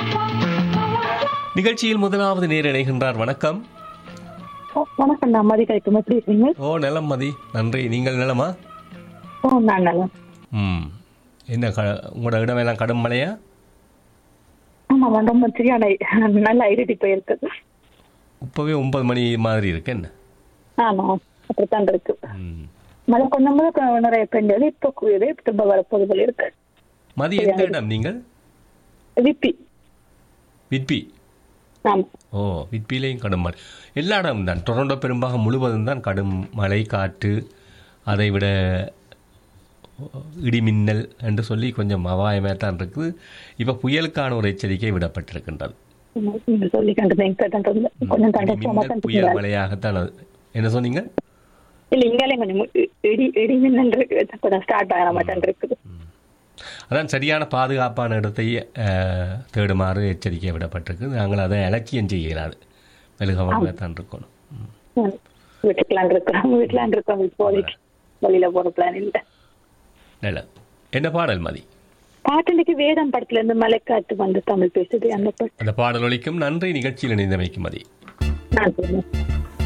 நிகழ்ச்சியில் முதலாவது நேர் இணைகின்றார் வணக்கம் ஓ, வணக்கம் நான் மதி கழிக்கும் எப்படி இருக்கீங்க ஓ நலம் மதி நன்றி நீங்கள் நலமா ஓ நான் நல்லா ம் என்ன க உங்களோட இடமெல்லாம் கடும் மழையா ஆமா ரொம்ப சரியான நல்ல ஐடென்டி போயிருக்கு இப்போவே ஒன்பது மணி மாதிரி இருக்கு என்ன ஆமா அப்படித்தான் இருக்கு ம் மழை கொஞ்சம் போது நிறைய பெஞ்சது இப்போ குவியுது திரும்ப வரப்போது போல இருக்கு மதி எந்த இடம் நீங்கள் விப்பி விட்பி ஆமா ஓ விட்பிலையும் கடும் மழை எல்லா இடமும் தான் டொரண்டோ பெரும்பாகம் முழுவதும் தான் கடும் மழை காற்று அதை விட இடிமின்னல் என்று சொல்லி கொஞ்சம் அபாயமாக தான் இருக்குது இப்போ புயலுக்கான ஒரு எச்சரிக்கை விடப்பட்டிருக்கின்றது நீங்க சொல்லி கண்டு கேட்டு கொஞ்சம் இடிமின்னல் தண்டை புயல் மழையாகத்தான் அது என்ன சொன்னீங்க இல்ல இங்காலே கொஞ்சம் இ- இடி இடி மின்னல் இருக்கு கொஞ்சம் ஸ்டார்ட் ஆகிற மாட்டான் இருக்குது அதான் சரியான பாதுகாப்பான இடத்தை அஹ், தேடுமாறு எச்சரிக்கை விடப்பட்டிருக்கு நாங்கள் அதை அலட்சியம் செய்யலாது மெழுகமாக தான் இருக்கணும் ம். ம். வீட்டுக்குலான் இருக்கோம் வீட்டுலான் இருக்கோம் இப்போதைக்கு வெளியில போற பிளான் இல்ல நல்லது என்ன பாடல் மதி பாட்டன்னைக்கு வேதம் படத்துல இருந்து மலைக்காட்டு வந்து தமிழ் பேசுது அந்த பாட்டு அந்த பாடல் ஒலிக்கும் நன்றி நிகழ்ச்சியில் இணைந்தமைக்கும் மதி நான் சொல்றேன்